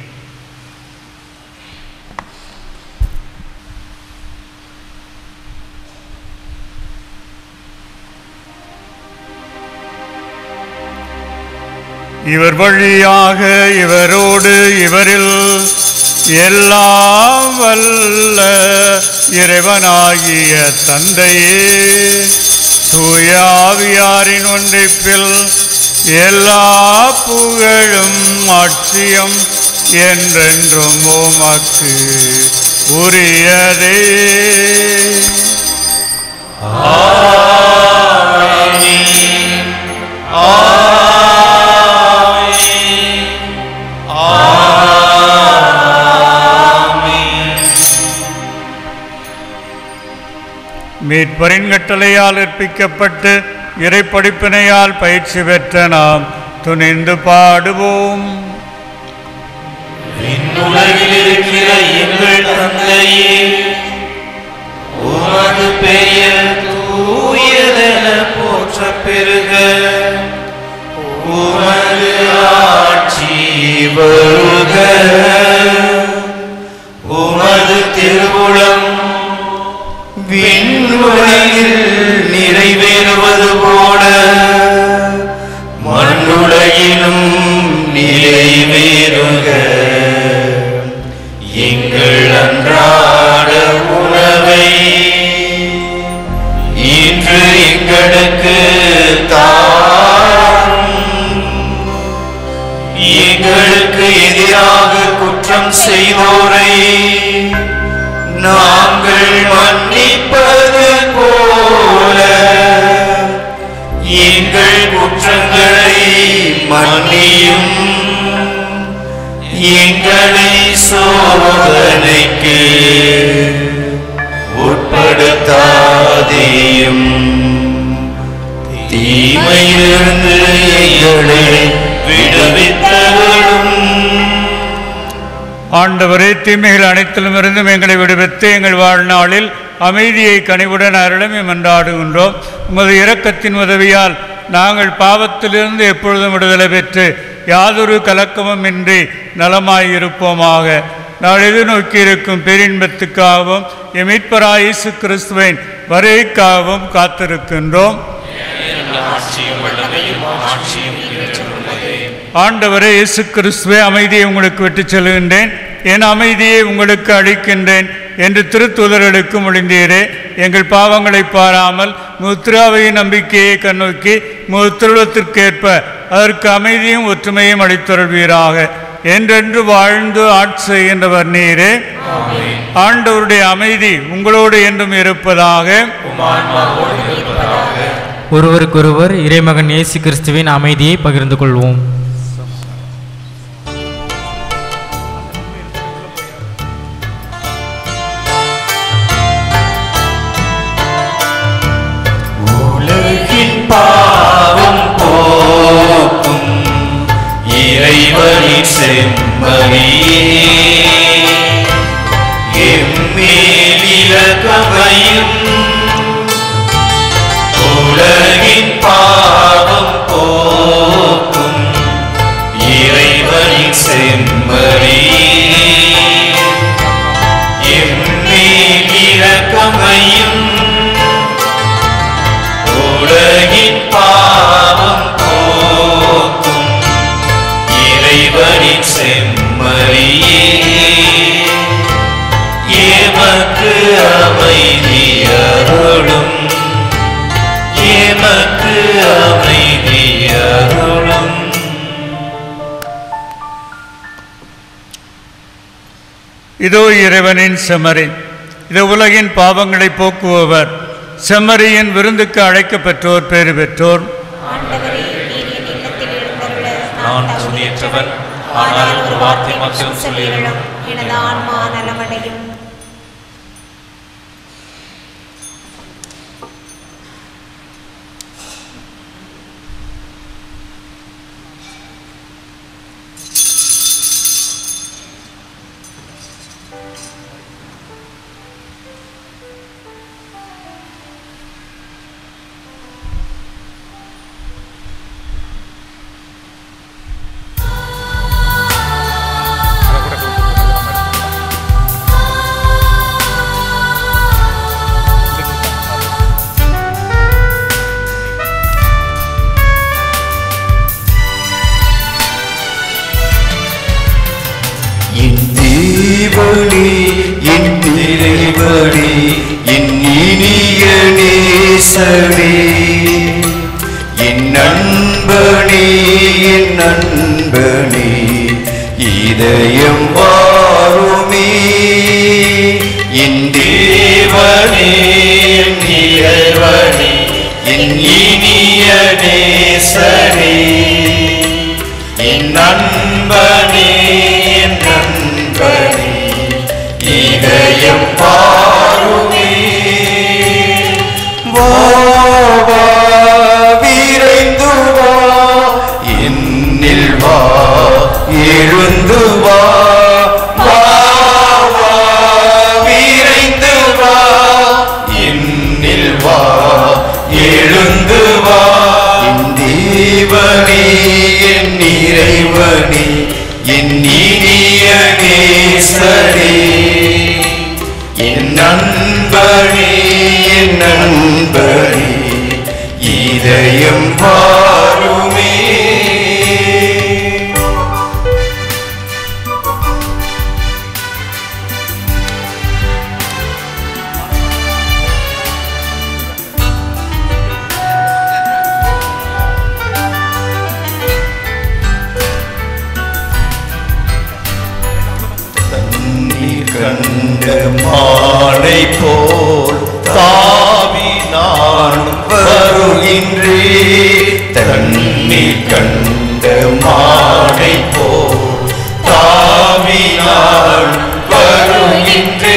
இவர் வழியாக இவரோடு இவரில் எல்லாம் வல்ல இறைவனாகிய தந்தையே தூயாவியாரின் ஒன்றிப்பில் எல்லா புகழும் ஆட்சியும் என்றென்றும் உமக்கு உரியதே மீட்பரின் கட்டளையால் ஏற்பிக்கப்பட்டு இறைப்படிப்பினையால் பயிற்சி பெற்ற நாம் துணிந்து பாடுவோம் உலகில் இருக்கிற எங்கள் தந்தையே உமது பெயர் தூயதென போற்ற பெருக உமது ஆட்சி வருக உமது திருவுளம் விண்ணுலகில் நிறைவேறுவது போல மண்ணுலகிலும் நிறைவேறுக எங்கள் அன்றாட உணவை இன்று எங்களுக்கு தாரும் எங்களுக்கு எதிராக குற்றம் செய்தோரை நாங்கள் மன்னிப்பது போல எங்கள் குற்றங்களை மன்னியும் எங்களை சோதனைக்கு உட்படுத்தாதேயும் தீமையிலிருந்து எங்களை விடுவித்தருளும் ஆண்டவரே தீமைகள் அனைத்திலும் இருந்தும் எங்களை விடுவித்து எங்கள் வாழ்நாளில் அமைதியை கனிவுடன் அருளும் மன்றாடுகின்றோம் உமது இரக்கத்தின் உதவியால் நாங்கள் பாவத்திலிருந்து எப்பொழுதும் விடுதலை பெற்று யாதொரு கலக்கமும் இன்றி நலமாயிருப்போமாக நாள் எதிர்நோக்கி இருக்கும் பேரின்பத்துக்காகவும் எமீட்பராய் இயேசு கிறிஸ்துவின் வருகைக்காகவும் காத்திருக்கின்றோம் ஆட்சியும் வல்லமையும் ஆட்சியும் என்றுள்ளதே ஆண்டவரே இயேசு கிறிஸ்துவே அமைதியை உங்களுக்கு விட்டுச் செல்கின்றேன் என் அமைதியை உங்களுக்கு அளிக்கின்றேன் என்று திருத்துதர்களுக்கு மொழிந்தீரே எங்கள் பாவங்களை பாராமல் முத்திராவையின் நம்பிக்கையை கண்ணோக்கி முத்திருவத்திற்கேற்ப அதற்கு அமைதியும் ஒற்றுமையும் அளித்தருள்வீராக என்றென்று வாழ்ந்து ஆட்சி செய்கின்றவர் நீரே ஆண்டவருடைய அமைதி உங்களோடு என்றும் இருப்பதாக ஒருவருக்கொருவர் இறைமகன் இயேசு கிறிஸ்துவின் அமைதியை பகிர்ந்து கொள்வோம் உலகின் பாவம் போக்கும் இறைவனின் செம்மறியே எம்மேல் இரக்கமையும் உலகின் பாவம் போக்கும் இதோ இறைவனின் செம்மறி இது உலகின் பாவங்களை போக்குபவர் செம்மறியின் விருந்துக்கு அழைக்கப் பெற்றோர் பேறு பெற்றோர் ஆண்டவரே நீர் என் இல்லத்தில் எழுந்தருள நான் தகுதியற்றவன் ஆனால் ஒரு வார்த்தை மட்டும் சொல்லிடலாம் எனது ஆன்மா நலமடையும் என் தேவனே என் இறைவனே என் இனிய நேசனே என் நண்பனே என் நண்பனே இதயம் வாருமே என் தேவனே என் இறைவனே என் இனிய நேசனே என் நண்பனே என் நண்பனே இதயம் பாருமே வா வா விரைந்து வா என்னில் வா எழுந்து வா வா வா விரைந்து வா என்னில் வா எழுந்து வா என் தேவனே என் இறைவனே என் இனிய நேசனே என் நண்பனே என் நண்பனே இதயம் பாருமே தண்ணீர் கண்ட மாலை போல் தாவி நானும் வருகின்றே தண்ணீர் கண்ட மாலை போல் தாவி நானும் வருகின்றே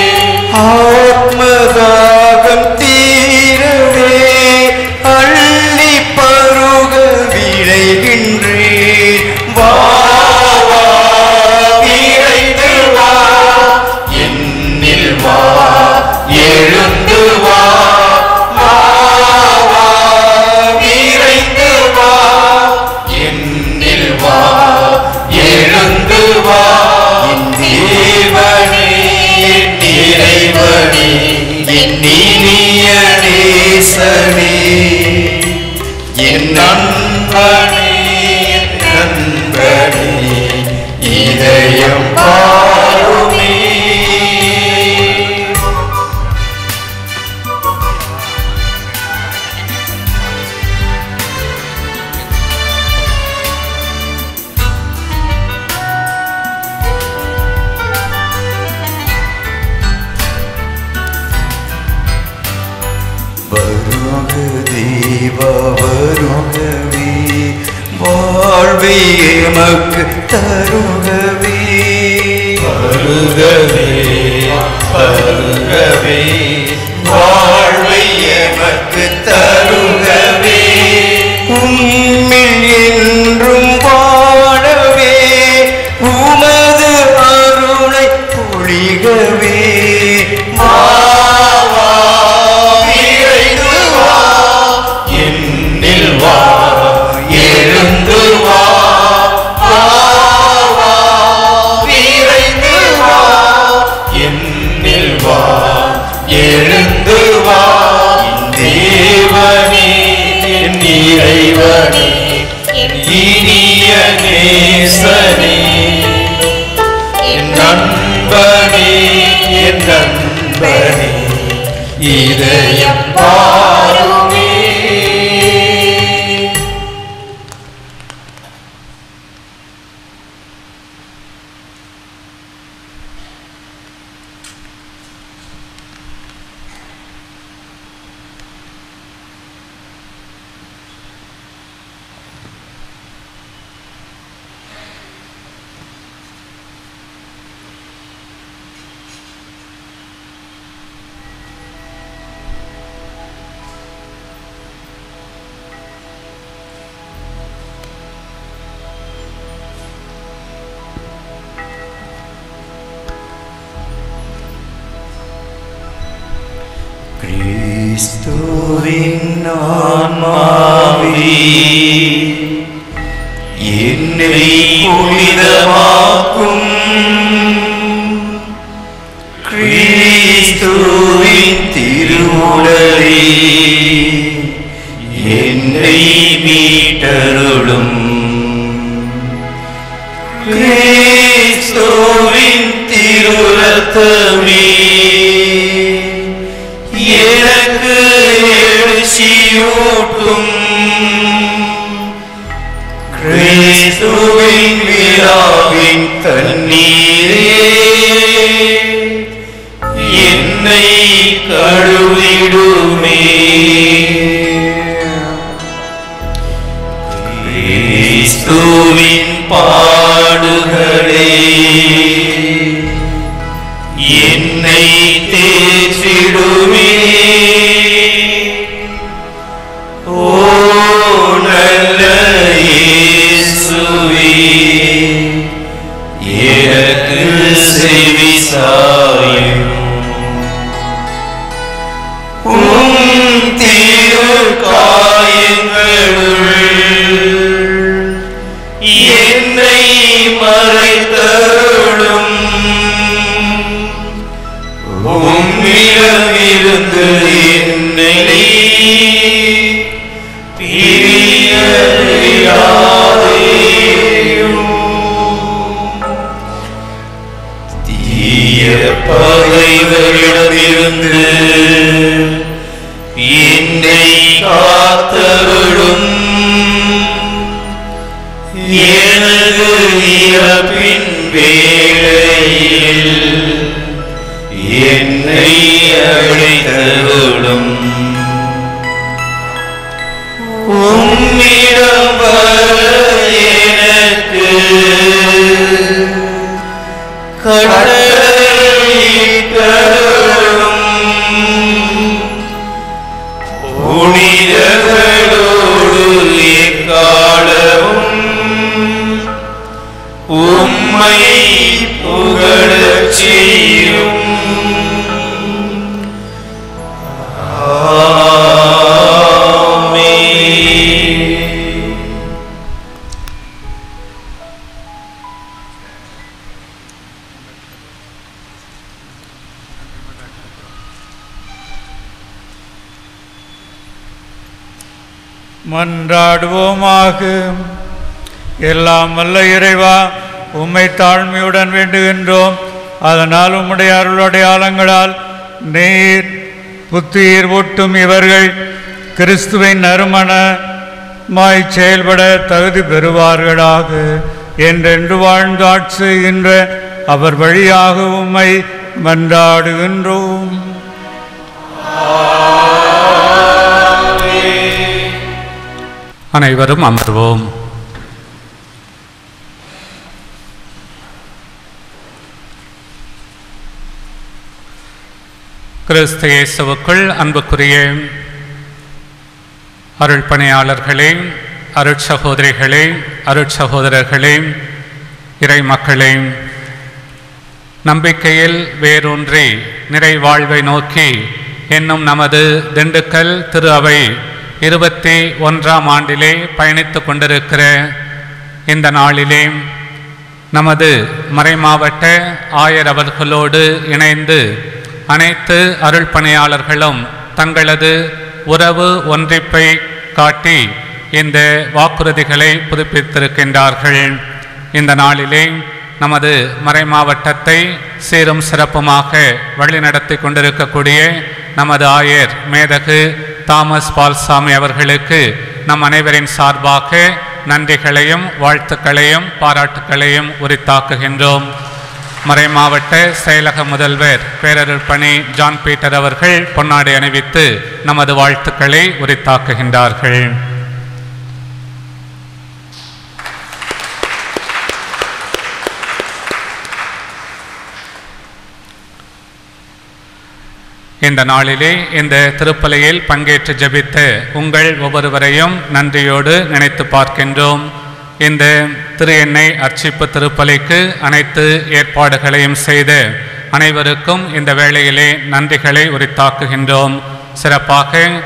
ஆத்மதாகம் தீரவே அள்ளி பருக விளைகின்றேன் வா வா விரைந்து வா என்னில் வா எழுந்து வா வா வா விரைந்து வா என்னில் வா எழுந்து வா என் தேவனே என் இறைவனே என் இனிய நேசனே என் நண்பனே என் நண்பனே இதயம் பாருமே வருக தேவ வருகவே வாழ்வை எமக்கு தருகவே வருகவே வருகவே வாழ்வை எமக்கு தருகவே உம்மில் என்றும் வாழவே உமது அருளை பொழிகவே வா வா விரைந்து வா என்னில் வா எழுந்து வா வா வா விரைந்து வா என்னில் வா கிறிஸ்துவின் ஆன்மாவே என்னை புனிதமாக்கும் கிறிஸ்துவின் திருவுடலே என்னை மீட்டருளும் கிறிஸ்துவின் திருரத்தமே எனக்கு எழுச்சியூட்டும் கிறிஸ்துவின் விழாவின் தண்ணீரே என்னை கழுவிடுமே கிறிஸ்துவின் பாடுகளே என்னை தேற்றிடுமே ஓ நல்ல இயேசுவே எனக்கு செவி சாயும் உம் திரு காயங்களுள் என்னை மறைத்தருளும் உம்மிடமிருந்து என்னை பிரியறியாதேயும் தீய பகைவரிடமிருந்து என்னை காத்தருளும் எனது இறப்பின் வேளையில் என்னை அழைத்தருளும் உம்மிடம் வர எனக்கு கடலிட்டருளும் புனிதர்களோடு எக்காலமும் உம்மை புகழச் செய்யும் ஆமென். மன்றாடுவோமாக எல்லாம் வல்ல இறைவா உம்மை தாழ்மையுடன் வேண்டுகின்றோம் அதனால் உம்முடைய அருளடையாளங்களால் நீர் புத்துயிர் ஊட்டும் இவர்கள் கிறிஸ்துவின் நறுமணமாய் செயல்பட தகுதி பெறுவார்களாக என்றென்று வாழ்ந்து ஆட்சி செய்கின்ற அவர் வழியாக உம்மை மன்றாடுகின்றோம் அனைவரும் அமர்வோம் கிறிஸ்து இயேசுவுக்குள் அன்புக்குரிய அருள் பணியாளர்களே அருட்சகோதரிகளே அருட்சகோதரர்களே இறை மக்களே நம்பிக்கையில் வேரூன்றி நிறைவாழ்வை நோக்கி என்னும் நமது திண்டுக்கல் திரு அவை இருபத்தி ஒன்றாம் ஆண்டிலே பயணித்து கொண்டிருக்கிற இந்த நாளிலே நமது மறைமாவட்ட ஆயர் அவர்களோடு இணைந்து அனைத்து அருள் பணியாளர்களும் தங்களது உறவு ஒன்றிப்பை காட்டி இந்த வாக்குறுதிகளை புதுப்பித்திருக்கின்றார்கள் இந்த நாளிலே நமது மறைமாவட்டத்தை சீரும் சிறப்புமாக வழிநடத்தி கொண்டிருக்கக்கூடிய நமது ஆயர் மேதகு தாமஸ் பால்சாமி அவர்களுக்கு நம் அனைவரின் சார்பாக நன்றிகளையும் வாழ்த்துக்களையும் பாராட்டுக்களையும் உரித்தாக்குகின்றோம் மறைமாவட்ட செயலக முதல்வர் பேரருள் பணி ஜான் பீட்டர் அவர்கள் பொன்னாடை அணிவித்து நமது வாழ்த்துக்களை உரித்தாக்குகின்றார்கள் இந்த நாளிலே இந்த திருப்பலியில் பங்கேற்று ஜெபித்த உங்கள் ஒவ்வொருவரையும் நன்றியோடு நினைத்து பார்க்கின்றோம் இந்த திரு எண்ணெய் அர்ச்சிப்பு திருப்பலிக்கு அனைத்து ஏற்பாடுகளையும் செய்து அனைவருக்கும் இந்த வேளையிலே நன்றிகளை உரித்தாக்குகின்றோம் சிறப்பாக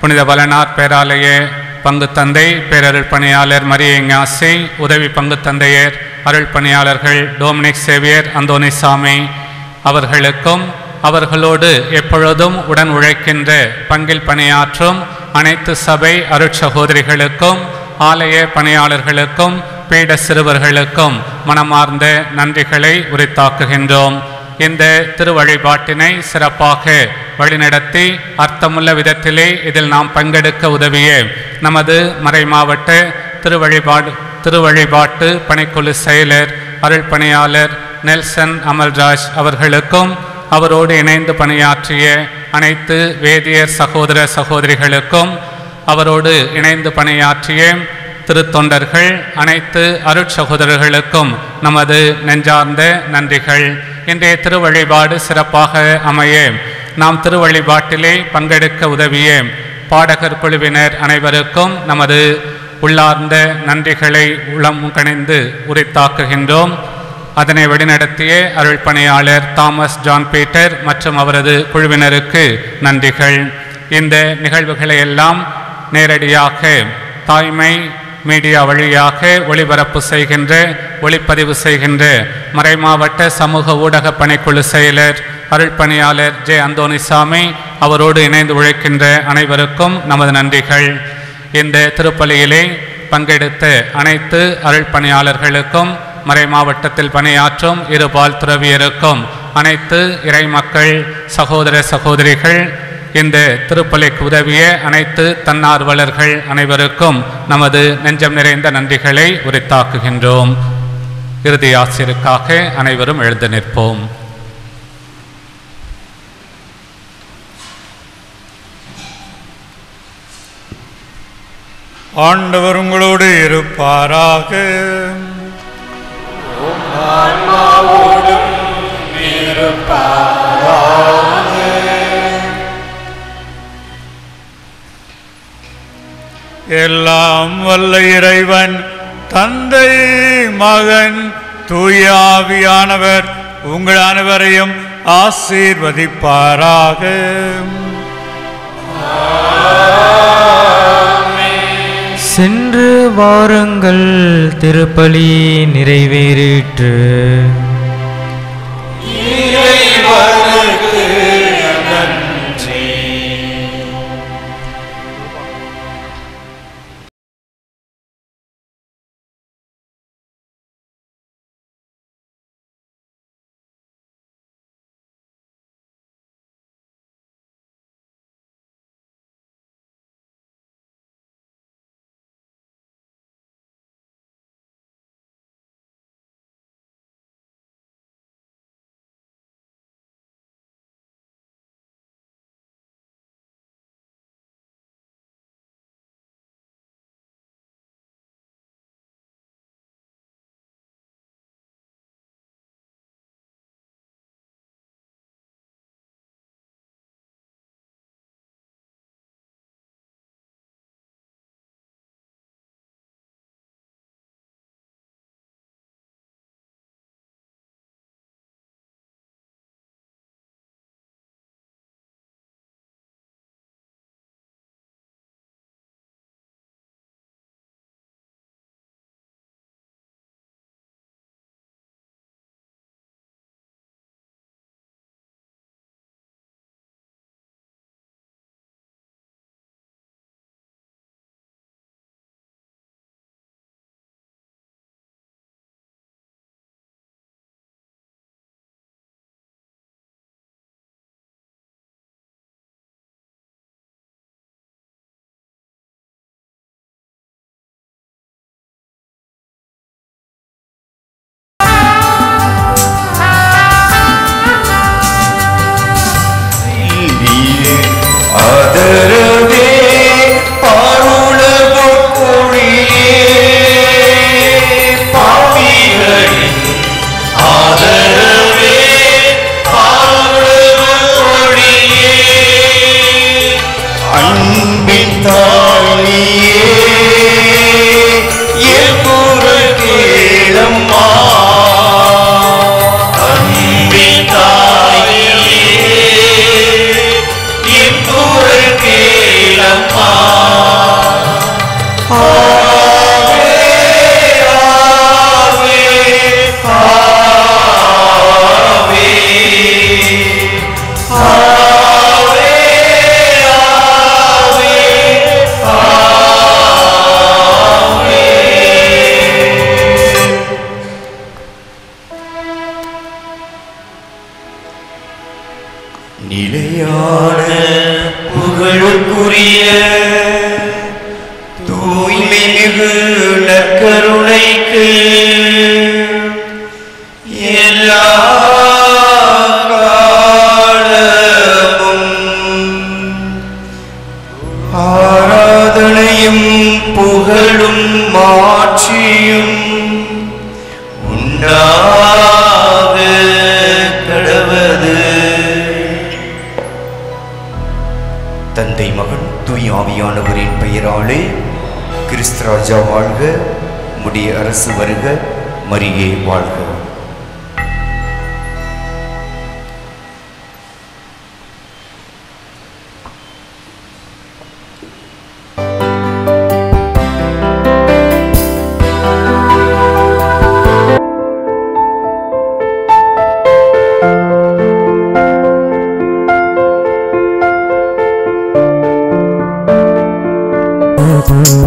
புனித வலனார் பேராலய பங்கு தந்தை பேரருள் பணியாளர் மரிய ஞாசி உதவி பங்கு தந்தையர் அருள் பணியாளர்கள் டோமினிக் சேவியர் அந்தோனிசாமி அவர்களுக்கும் அவர்களோடு எப்பொழுதும் உடன் உழைக்கின்ற பங்கில் பணியாற்றும் அனைத்து சபை அருட்சகோதரிகளுக்கும் ஆலய பணியாளர்களுக்கும் பீட சிறுவர்களுக்கும் மனமார்ந்த நன்றிகளை உரித்தாக்குகின்றோம் இந்த திருவழிபாட்டினை சிறப்பாக வழிநடத்தி அர்த்தமுள்ள விதத்திலே இதில் நாம் பங்கெடுக்க உதவிய நமது மறைமாவட்ட திருவழிபாடு திருவழிபாட்டு பணிக்குழு செயலர் அருள் பணியாளர் நெல்சன் அமல்ராஜ் அவர்களுக்கும் அவரோடு இணைந்து பணியாற்றிய அனைத்து வேதியர் சகோதர சகோதரிகளுக்கும் அவரோடு இணைந்து பணியாற்றிய திருத்தொண்டர்கள் அனைத்து அருட்சகோதரர்களுக்கும் நமது நெஞ்சார்ந்த நன்றிகள் இன்றைய திருவழிபாடு சிறப்பாக அமைய நாம் திருவழிபாட்டிலே பங்கெடுக்க உதவிய பாடகர் குழுவினர் அனைவருக்கும் நமது உள்ளார்ந்த நன்றிகளை உளம் கணிந்து உரித்தாக்குகின்றோம் அதனை வழிநடத்திய அருள் பணியாளர் தாமஸ் ஜான் பீட்டர் மற்றும் அவரது குழுவினருக்கு நன்றிகள் இந்த நிகழ்வுகளை எல்லாம் நேரடியாக தாய்மை மீடியா வழியாக ஒளிபரப்பு செய்கின்ற ஒளிப்பதிவு செய்கின்ற மறைமாவட்ட சமூக ஊடக பணிக்குழு செயலர் அருள் பணியாளர் ஜே அந்தோனிசாமி அவரோடு இணைந்து உழைக்கின்ற அனைவருக்கும் நமது நன்றிகள் இந்த திருப்பலியிலே பங்கெடுத்த அனைத்து அருள் பணியாளர்களுக்கும் மறை மாவட்டத்தில் பணியாற்றும் இருபால் துறவியருக்கும் அனைத்து இறைமக்கள் சகோதர சகோதரிகள் இந்த திருப்பலிக்கு உதவிய அனைத்து தன்னார்வலர்கள் அனைவருக்கும் நமது நெஞ்சம் நிறைந்த நன்றிகளை உரித்தாக்குகின்றோம் இறுதி ஆசிரியருக்காக அனைவரும் எழுந்து நிற்போம் ஆண்டவர் உங்களோடு இருப்பாராக எல்லாம் வல்ல இறைவன் தந்தை மகன் தூயாவியானவர் உங்கள் அனைவரையும் ஆசீர்வதிப்பாராக சென்று வாருங்கள் திருப்பலி நிறைவேறிற்று ஆதரவே பாருலக கொடியே பாவிகளின் ஆதரவே பாருலக கொடியே அன்பின் தாயே என் குரல் கேளம்மா அன்பின் தாயே என் குரல் கேளம்மா தூய தூய்மை மிகு நற்கருணைக்கு எல்லா காலமும் ஆராதனையும் புகழும் மாட்சியும் உண்டாக கடவது தந்தை மகன் தூய் ஆவியானவரின் பெயராலே கிறிஸ்தராஜா வாழ்க முடிய அரசு வருக மரியே வாழ்க Thank you.